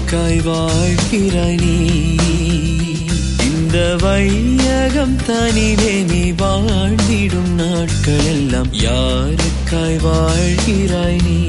யாருக்காய் வாழ்கிறாய் நீ இந்த வையகம் தனிலே நீ வாழ்ந்திடும் நாட்கள் எல்லாம் யாருக்காய் வாழ்கிறாய் நீ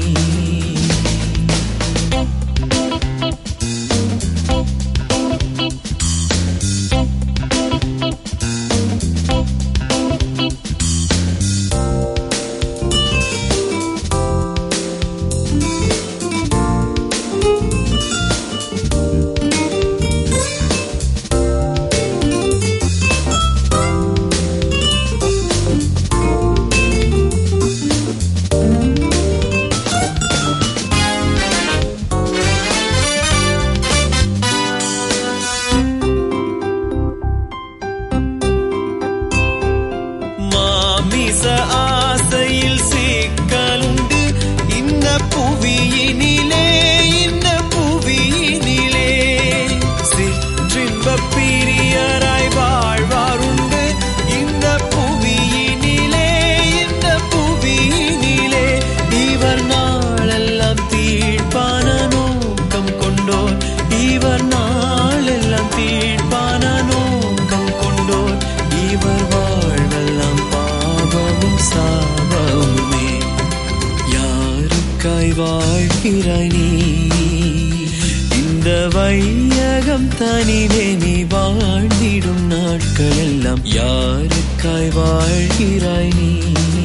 மாமிச ஆசையில் சிக்கலுண்டு இந்த புவியினிலே இந்த புவியினிலே சிற்றின்ப பிரியராய் வாழ்வாருண்டு இந்த புவியினிலே இந்த புவியினிலே இவர் நாளெல்லாம் தீர்ப்பான நோக்கம் கொண்டோர் இவர் நாளெல்லாம் தீர்ப்பான நோக்கம் கொண்டோர் இவர் வாழ்வெல்லாம் பாவமும் சாபமுமே யாருக்காய் வாழ்கிறாய் நீ இந்த வையகம் தனிலே நீ வாழ்ந்திடும் நாட்கள் எல்லாம் யாருக்காய் வாழ்கிறாய் நீ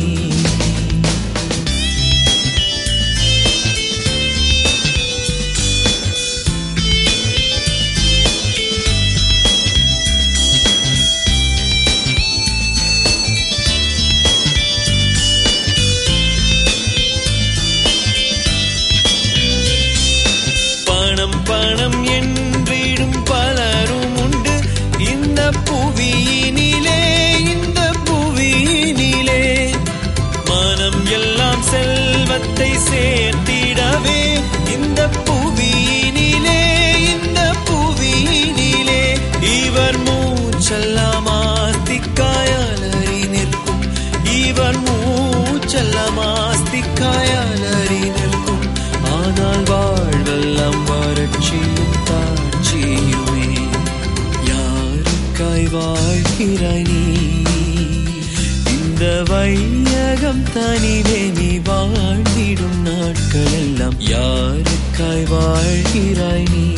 பணம் பணம் என்றிடும் பலரும் உண்டு இந்த புவியினிலே இந்த புவியினிலே மனம் எல்லாம் செல்வத்தை சேர்த்திடவே இந்த புவியினிலே இந்த புவியினிலே இவர் மூச்செல்லாம் ஆஸ்திக்காயலறி நிற்கும் இவர் மூச்செல்லாம் ஆஸ்திக்காயலறி நிற்கும் ஆனால் வாழ்வெல்லாம் வறட்சியும் தாட்சியுமே யாருக்காய் வாழ்கிறாய் நீ இந்த வையகம் தனிலே நீ வாழ்ந்திடும் நாட்கள் எல்லாம் யாருக்காய் வாழ்கிறாய் நீ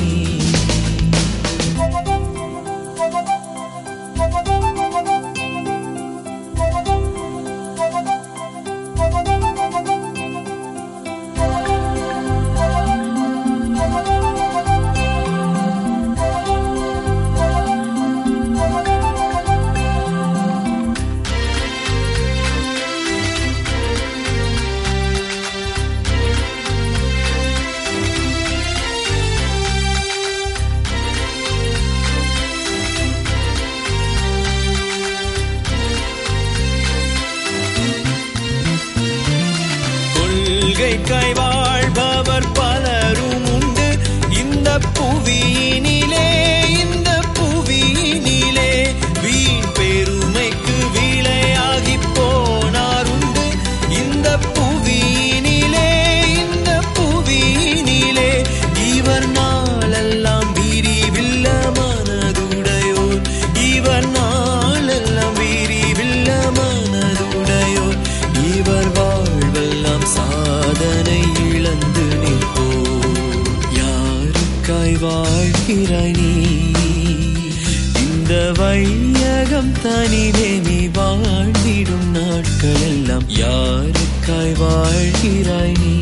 கொள்கைக்காய் வாழ்பவர் பலரும் உண்டு இந்த புவியினிலே இந்த புவியினிலே வீண் பெருமைக்கு விலையாகி போனாருண்டு இந்த புவியினிலே இந்த புவியினிலே இவர் நாளெல்லாம் விரிவில்ல மனதுடையோர் இவர் நாளெல்லாம் விரிவில்ல மனதுடையோர் இவர் வாழ்வெல்லாம் சாதனை இழந்து நிற்போ யாருக்காய் வாழ்கிறாய் நீ இந்த வையகம் தனிலே நீ வாழ்ந்திடும் நாட்கள் எல்லாம் யாருக்காய் வாழ்கிறாய் நீ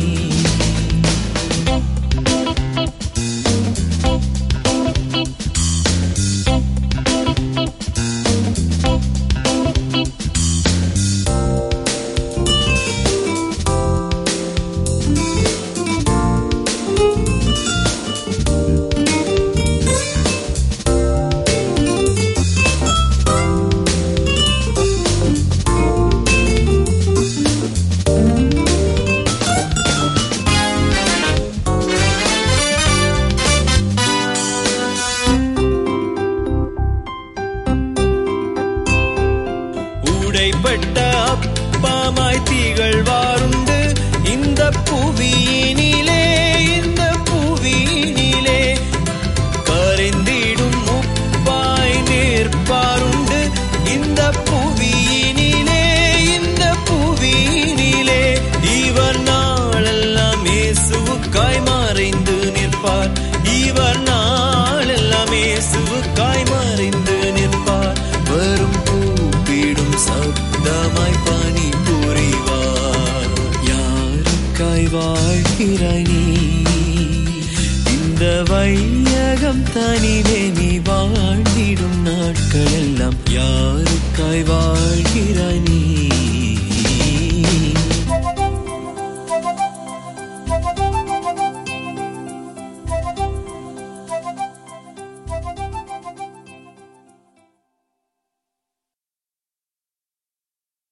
உடைப்பட்ட அப்பாமாய் திகழ்வாருண்டு இந்த புவியினிலே இந்த புவியினிலே இதமாய் பணி புரிவார் யாருக்காய் வாழ்கிறாய் நீ இந்த வையகம் தனிலே நீ வாழ்ந்திடும் நாட்கள் எல்லாம் யாருக்காய் வாழ்கிறாய்